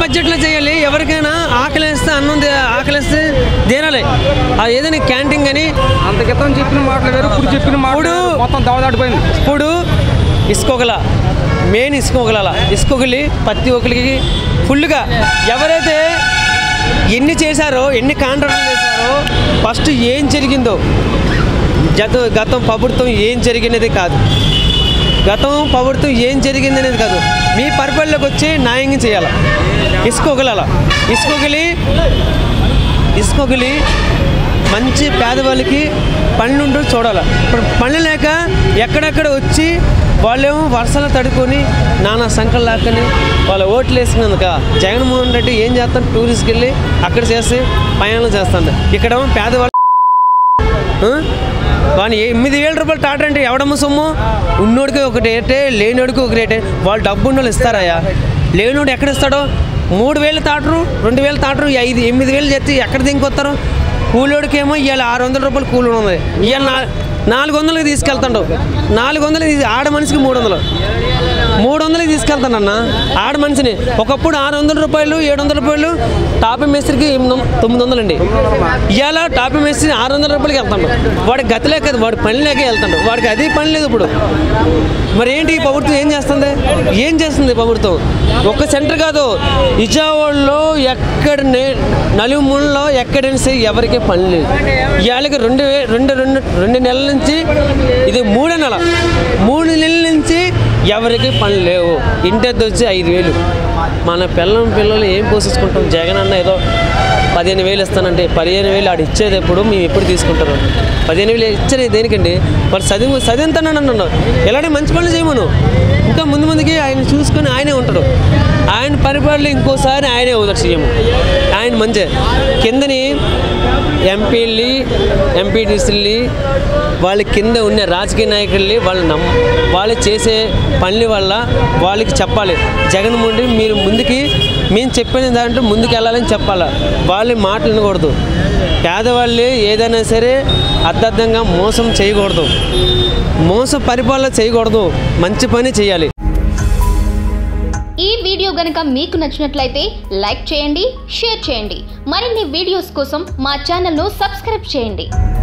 బడ్జెట్లో చేయాలి ఎవరికైనా ఆకలిస్తే అన్నం తే- ఆకలిస్తే తినాలి ఆ ఏదైనా క్యాంటీన్ కానీ అంత క్రితం చెప్పిన మాటలు వేరు ఇప్పుడు చెప్పిన మాటలు ఇప్పుడు- వేరు. మొత్తం దవదాటిపోయింది ఇప్పుడు ఇసుకోగల మెయిన్ ఇసుకోగల ఇసుకోగలి ప్రతి ఒక్కరికి ఫుల్గా ఎవరైతే ఎన్ని చేశారో ఎన్ని కాంట్రాక్టులు చేశారో ఫస్ట్ ఏం జరిగిందో గత గతం ప్రభుత్వం ఏం జరిగినది కాదు గతం ప్రభుత్వం ఏం జరిగింది అనేది కాదు మీ పరిపాలనలోకి వచ్చి న్యాయంగా చేయాలి ఇసుకోగల ఇసుకోగలి ఇసుకోగలి మంచి పేదవాళ్ళకి పనులుంటూ చూడాలి ఇప్పుడు పనులు లేక ఎక్కడెక్కడ వచ్చి వాళ్ళేమో వర్షాలు తడుకొని నానా సంకలు లాక్కని వాళ్ళ ఓట్లు వేసినందుక జగన్మోహన్ రెడ్డి ఏం చేస్తాను టూరిస్ట్కి వెళ్ళి అక్కడ చేసి ప్రయాణం చేస్తాడు ఇక్కడేమో పేదవాళ్ళు ఆ? వాని ఎనిమిది వేల రూపాయలు టాటా అంటే ఎవడమ్మ సొమ్ము ఉన్నోడికి ఒక రేటే లేనోడికి ఒక రేటే వాళ్ళు డబ్బు ఉన్నోళ్ళు ఇస్తారయ్యా లేనోడు ఎక్కడ ఇస్తాడో మూడు వేలు తాటరు రెండు వేలు తాటరు ఈ ఐదు ఎనిమిది వేలు చేస్తే ఎక్కడ దింకొస్తారు కూలోడికేమో ఇవాళ ఆరు వందల రూపాయలు కూలి ఉంది ఇవాళ నా నాలుగు వందలకి తీసుకెళ్తాడు నాలుగు వందలకి తీసి- ఆడ మనిషికి మూడు వందలు మూడు వందలకి తీసుకెళ్తానన్న ఆడ మనిషిని ఒకప్పుడు ఆరు వందల రూపాయలు ఏడు వందల రూపాయలు టాప్ మేస్త్రికి ఎనిమిది వంద- తొమ్మిది వందలు అండి ఇవాళ టాప్ మేస్త్రి ఆరు వందల రూపాయలకి వెళ్తాడు వాడి గతి లేక వాడి పని లేక వెళ్తాడు వాడికి అది పని లేదు ఇప్పుడు మరి ఏంటి ఈ ప్రభుత్వం ఏం చేస్తుంది ఏం చేస్తుంది ఈ ప్రభుత్వం ఒక్క సెంటర్ కాదు విజయవాడలో ఎక్కడ నలుమూలలో ఎక్కడైనా సరే ఎవరికీ పని లేదు ఇవాళకి రెండు వే రెండు రెండు రెండు నెలల నుంచి ఇది మూడో నెల మూడు నెలల నుంచి ఎవరికి పని లేవు ఇంటెద్దు వచ్చి ఐదు వేలు మన పిల్లం పిల్లలు ఏం పోషించుకుంటాం జగన్ అన్న ఏదో పదిహేను వేలు ఇస్తానంటే పదిహేను వేలు ఆడు ఇచ్చేది ఎప్పుడు మేము ఎప్పుడు తీసుకుంటారు పదిహేను వేలు ఇచ్చేది దేనికండి మరి చదువు చదివిస్తానని అన్నాడు ఎలాంటి మంచి పనులు చేయమను ఇంకా ముందు ముందుకి ఆయన చూసుకొని ఆయనే ఉంటాడు ఆయన పరిపాలన ఇంకోసారి ఆయనే అవుతాడు సీఎం ఆయన మంచి కిందని ఎంపీల్ని ఎంపీటీసీల్ని వాళ్ళ కింద ఉన్న రాజకీయ నాయకుల్ని వాళ్ళు నమ్ వాళ్ళు చేసే పనుల వల్ల వాళ్ళకి చెప్పాలి జగన్మోహన్ రెడ్డి మీరు ముందుకి మేము చెప్పిన దాంట్లో ముందుకు వెళ్ళాలని చెప్పాలి వాళ్ళ మాటలు వినకూడదు పేదవాళ్ళు ఏదైనా సరే అర్థర్థంగా మోసం చేయకూడదు మోసం పరిపాలన చేయకూడదు మంచి పని చేయాలి ఈ వీడియో గనక మీకు నచ్చినట్లయితే లైక్ చేయండి షేర్ చేయండి మరిన్ని వీడియోస్ కోసం మా ఛానల్ను సబ్స్క్రైబ్ చేయండి